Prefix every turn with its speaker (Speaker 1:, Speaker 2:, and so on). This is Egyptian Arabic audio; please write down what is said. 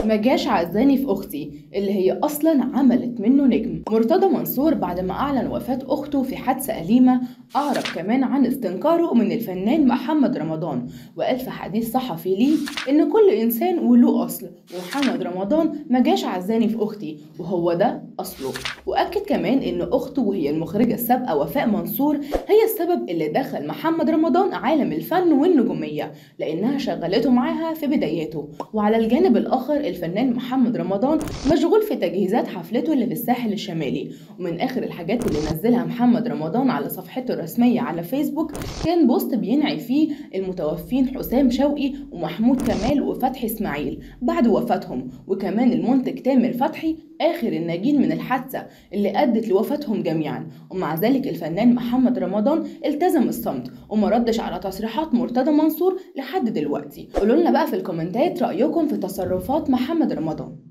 Speaker 1: ما جاش عزاني في اختي اللي هي اصلا عملت منه نجم مرتضى منصور بعد ما اعلن وفاه اخته في حادثه اليمه اعرب كمان عن استنكاره من الفنان محمد رمضان وقال في حديث صحفي ليه ان كل انسان وله اصل ومحمد رمضان ما جاش عزاني في اختي وهو ده اصله واكد كمان ان اخته وهي المخرجه السابقه وفاء منصور هي السبب اللي دخل محمد رمضان عالم الفن والنجوميه لانها شغلته معاها في بداياته وعلى الجانب الاخر الفنان محمد رمضان مشغول في تجهيزات حفلته اللي في الساحل الشمالي ومن اخر الحاجات اللي نزلها محمد رمضان على صفحته الرسميه على فيسبوك كان بوست بينعي فيه المتوفين حسام شوقي ومحمود كمال وفتحي اسماعيل بعد وفاتهم وكمان المنتج تامر فتحي آخر الناجين من الحادثة اللي أدت لوفاتهم جميعا ومع ذلك الفنان محمد رمضان التزم الصمت وما ردش على تصريحات مرتضى منصور لحد دلوقتي قولوا لنا بقى في الكومنتات رأيكم في تصرفات محمد رمضان